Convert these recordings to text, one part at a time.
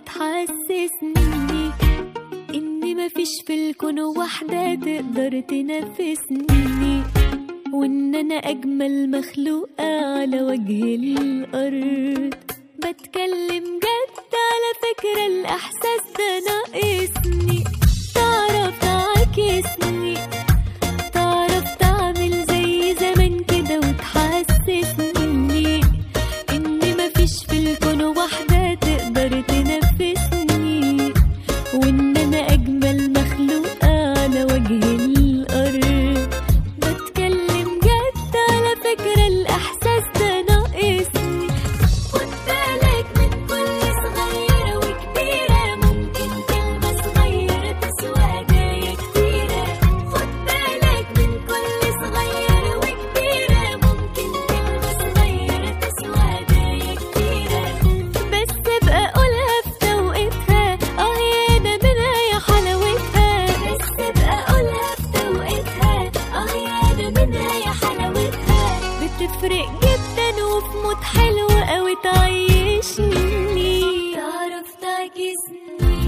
وتحسسني إن مفيش في الكون واحدة تقدر تنافسني وإن أنا أجمل مخلوقة على وجه الأرض بتكلم جد على فكرة الإحساس ده ناقصني تعرف تعاكسني تعرف تعمل زي زمان كده وتحسسني إن مفيش في الكون واحدة تقدر تنافسني وإن أنا أجمل مخلوقة على وجه الأرض بتكلم جد على فكرة الإحساس ده ناقصني خد بالك من كل صغيرة وكبيرة ممكن كلمة صغيرة تسوى هدايا كتيرة خد بالك من كل صغيرة وكبيرة ممكن كلمة صغيرة تسوى هدايا كتيرة بس ابقى قولها في توقيتها اه يا انا منها يا حلاوتها بس ابقى قولها في توقيتها اه يا انا منها يا حلاوتها بتفرق جدا وفي مود حلو قوي تعيشني تعرف تعكسني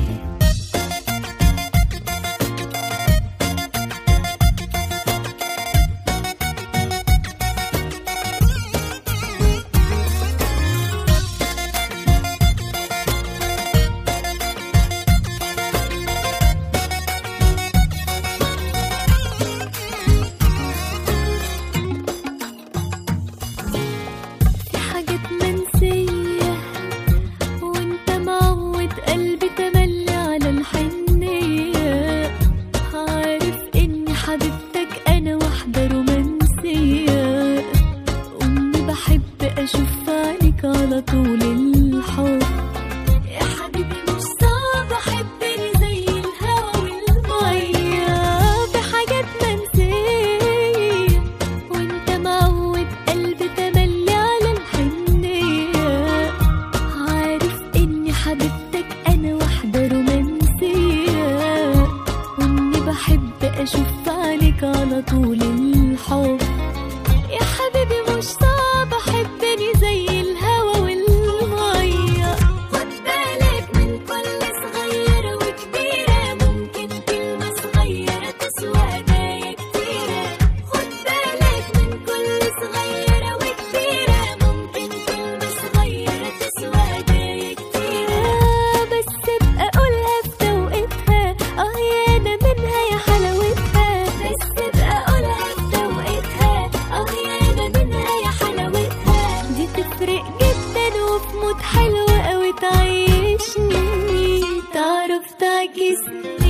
في حاجات منسية وانت معود قلبي تملي على الحنية عارف اني حبيبتك انا واحدة رومانسية امي بحب اشوف عليك على طول الحب يا حبيبي مش صعب احبني زي الهوا والمية في حاجات منسية وانت معود قلبي تملي على الحنية عارف اني حبيبتك انا واحدة رومانسية واني بحب اشوف عليك على طول الحب يا حبيبي مش صعب احبني زي الهوا والمية خد بالك من كل صغيرة وكبيرة ممكن كلمة صغيرة تسوى هدايا كتيرة خد بالك من كل صغيرة وكبيرة ممكن كلمة صغيرة تسوى هدايا كتيرة بس ابقى قولها في توقيتها اه يا انا منها يا حلاوتها بس ابقى قولها في توقيتها اه يا انا منها يا حلاوتها دي تفرق جدا وفي مود حلو قوي تعيشني تعرف تعكسني